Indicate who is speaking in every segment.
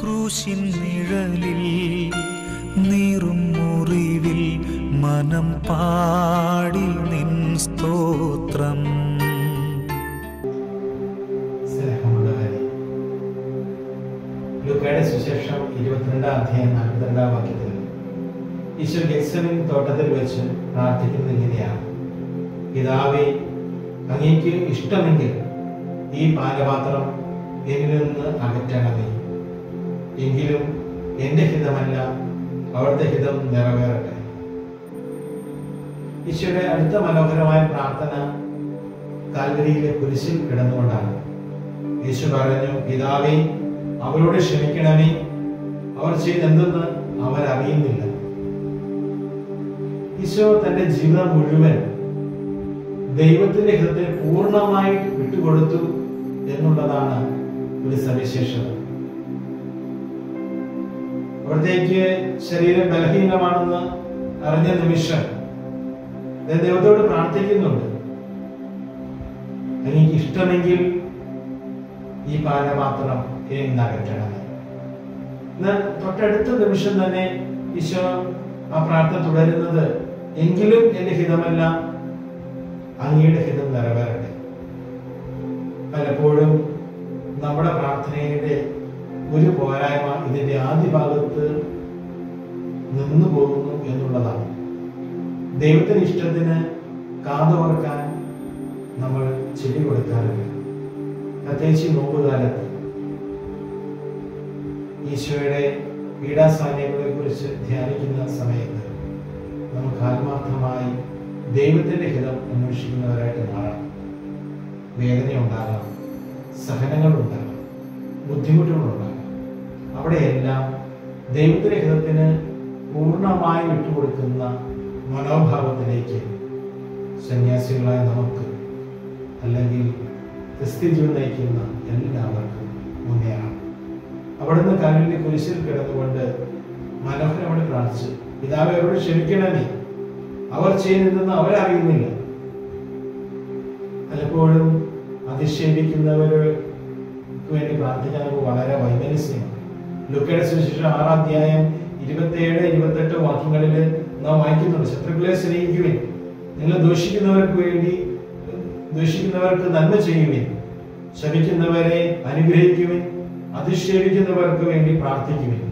Speaker 1: ക്രൂശിൻ നിഴലിൽ നീറും മുറിവിൽ മനം പാടി നിൻ സ്തോത്രം
Speaker 2: സ്നേഹമുള്ളവരെ ലൂക്കയുടെ സുശേഷം ഇരുപത്തിരണ്ടാം അധ്യായം നാൽപ്പത്തിരണ്ടാം വാക്യത്തിൽ ഈശോ ഗെത്സമിൻ തോട്ടത്തിൽ വെച്ച് പ്രാർത്ഥിക്കുന്നത് ഇങ്ങനെയാണ് പിതാവേ അങ്ങേക്ക് ഇഷ്ടമെങ്കിൽ ഈ പാനപാത്രം എന്നിൽ നിന്ന് അകറ്റണമേ എങ്കിലും എന്റെ ഹിതമല്ല അവിടുത്തെ ഹിതം നിറവേറട്ടെ ഈശോയുടെ അടുത്ത മനോഹരമായ പ്രാർത്ഥന കാൽവരിയിലെ കുരിശിൽ കിടന്നുകൊണ്ടാണ് യേശു പറഞ്ഞു പിതാവേ അവരോട് ക്ഷമിക്കണമേ അവർ ചെയ്തെന്തെന്ന് അവർ അറിയുന്നില്ല ഈശോ തന്റെ ജീവിതം മുഴുവൻ ദൈവത്തിന്റെ ഹൃദയം പൂർണ്ണമായി വിട്ടുകൊടുത്തു എന്നുള്ളതാണ് ഒരു സവിശേഷത അവിടത്തേക്ക് ശരീരം ബലഹീനമാണെന്ന് അറിഞ്ഞ നിമിഷം അദ്ദേഹം ദൈവത്തോട് പ്രാർത്ഥിക്കുന്നുണ്ട് എനിക്ക് ഇഷ്ടമെങ്കിൽ ഈ പാനപാത്രം എന്ന് അകറ്റണം എന്നാൽ തൊട്ടടുത്ത നിമിഷം തന്നെ ഈശോ ആ പ്രാർത്ഥന തുടരുന്നത് എങ്കിലും എന്റെ ഹിതമല്ല അങ്ങയുടെ ഹിതം നിറവേറട്ടെ പലപ്പോഴും നമ്മുടെ പ്രാർത്ഥനയുടെ ഒരു പോരായ്മ ഇതിന്റെ ആദ്യ ഭാഗത്ത് നിന്നു പോകുന്നു എന്നുള്ളതാണ് ദൈവത്തിന്റെ ഇഷ്ടത്തിന് കാതോർക്കാൻ നമ്മൾ ചെവി കൊടുക്കാറില്ല പ്രത്യേകിച്ച് ഈ നോമ്പ് കാലത്ത് ഈശോയുടെ പീഡാസാന്യങ്ങളെ കുറിച്ച് ധ്യാനിക്കുന്ന സമയത്ത് നമുക്ക് ആത്മാർത്ഥമായി ദൈവത്തിന്റെ ഹിതം അന്വേഷിക്കുന്നവരായിട്ട് മാറണം വേദന ഉണ്ടാകാം സഹനങ്ങൾ ഉണ്ടാകാം ബുദ്ധിമുട്ടുകൾ ഉണ്ടാകാം അവിടെയെല്ലാം ദൈവത്തിന്റെ ഹിതത്തിന് പൂർണ്ണമായി വിട്ടുകൊടുക്കുന്ന മനോഭാവത്തിലേക്ക് സന്യാസികളായ നമുക്ക് അല്ലെങ്കിൽ ക്രിസ്ത്യ ജീവൻ നയിക്കുന്ന എല്ലാവർക്കും മുന്നേറാം അവിടുന്ന് കല്ലിന്റെ കുരിശിൽ കിടന്നുകൊണ്ട് മനോഹരമായി പ്രാർത്ഥിച്ചു പിതാവ് അവരോട് ക്ഷമിക്കണമേ അവർ ചെയ്യുന്നതെന്ന് അവരറിയുന്നില്ല പലപ്പോഴും അധിക്ഷേപിക്കുന്നവർക്ക് വേണ്ടി പ്രാർത്ഥിക്കാൻ നമുക്ക് വളരെ വൈമനസ്യമാണ് ലുക്കയുടെ സുവിശേഷം ആറാം അധ്യായം ഇരുപത്തിയേഴ് ഇരുപത്തെട്ട് വാക്യങ്ങളിൽ നാം വായിക്കുന്നുണ്ട് ശത്രുക്കളെ സ്നേഹിക്കുവിൻ നിങ്ങൾ ദൂഷിക്കുന്നവർക്ക് വേണ്ടി ദൂഷിക്കുന്നവർക്ക് നന്മ ചെയ്യുവിൻ ശമിക്കുന്നവരെ അനുഗ്രഹിക്കുവിൻ അധിക്ഷേപിക്കുന്നവർക്ക് വേണ്ടി പ്രാർത്ഥിക്കുവിൻ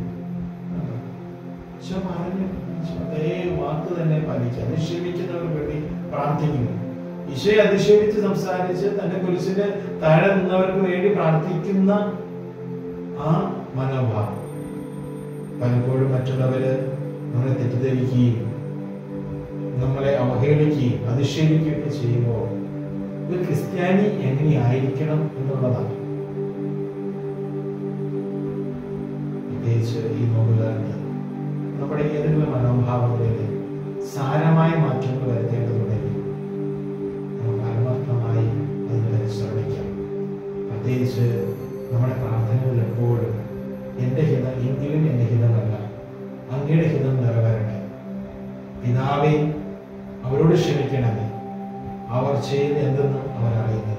Speaker 2: ഈശോ പറഞ്ഞു ഈശോ അതേ വാക്ക് തന്നെ പാലിച്ചു അധിക്ഷേപിക്കുന്നവർക്ക് വേണ്ടി പ്രാർത്ഥിക്കുന്നു ഈശോയെ അധിക്ഷേപിച്ച് സംസാരിച്ച് തന്റെ കുരിശിന്റെ താഴെ നിന്നവർക്ക് വേണ്ടി പ്രാർത്ഥിക്കുന്ന ആ മനോഭാവം പലപ്പോഴും മറ്റുള്ളവര് നമ്മളെ തെറ്റിദ്ധരിക്കുകയും നമ്മളെ അവഹേളിക്കുകയും അധിക്ഷേപിക്കുകയൊക്കെ ചെയ്യുമ്പോൾ ഒരു ക്രിസ്ത്യാനി എങ്ങനെയായിരിക്കണം എന്നുള്ളതാണ് പ്രത്യേകിച്ച് ഈ നോമ്പുകാലത്ത് നമ്മുടെ ഏതെങ്കിലും മനോഭാവങ്ങളിൽ സാരമായ മാറ്റങ്ങൾ വരുത്തേണ്ടതുണ്ടെങ്കിൽ നമുക്ക് ആത്മാർത്ഥമായി അതിന് പരിശ്രമിക്കാം പ്രത്യേകിച്ച് നമ്മുടെ പ്രാർത്ഥനകളിൽ എപ്പോഴും എൻ്റെ ഹിതം എങ്കിലും എൻ്റെ ഹിതമല്ല അങ്ങയുടെ ഹിതം നിറവേറട്ടെ പിതാവേ അവരോട് ക്ഷമിക്കണമേ അവർ ചെയ്ത് എന്തെന്ന് അവർ അറിയുന്നില്ല